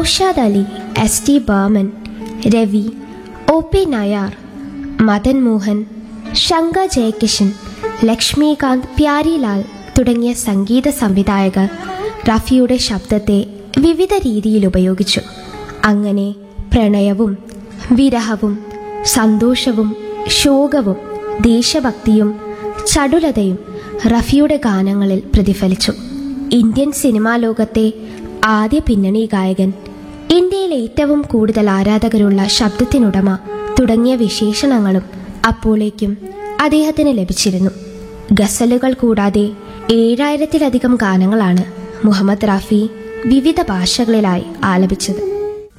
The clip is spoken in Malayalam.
Naushad Ali S T Burman Ravi O P Nayyar Madan Mohan Shankar Jaikishan Laxmikant Pyarelal തുടങ്ങിയ സംഗീത സംവിധായകർ റഫിയുടെ ശബ്ദത്തെ വിവിധ രീതിയിൽ ഉപയോഗിച്ചു അങ്ങനെ പ്രണയവും വിരഹവും സന്തോഷവും ശോകവും ദേശഭക്തിയും ചടുലതയും റഫിയുടെ ഗാനങ്ങളിൽ പ്രതിഫലിച്ചു ഇന്ത്യൻ സിനിമാ ലോകത്തെ ആദ്യ പിന്നണി ഗായകൻ ഇന്ത്യയിൽ ഏറ്റവും കൂടുതൽ ആരാധകരുള്ള ശബ്ദത്തിനുടമ തുടങ്ങിയ വിശേഷണങ്ങളും അപ്പോഴേക്കും അദ്ദേഹത്തിന് ലഭിച്ചിരുന്നു ഗസലുകൾ കൂടാതെ ഏഴായിരത്തിലധികം ഗാനങ്ങളാണ് മുഹമ്മദ് റാഫി വിവിധ ഭാഷകളിലായി ആലപിച്ചത്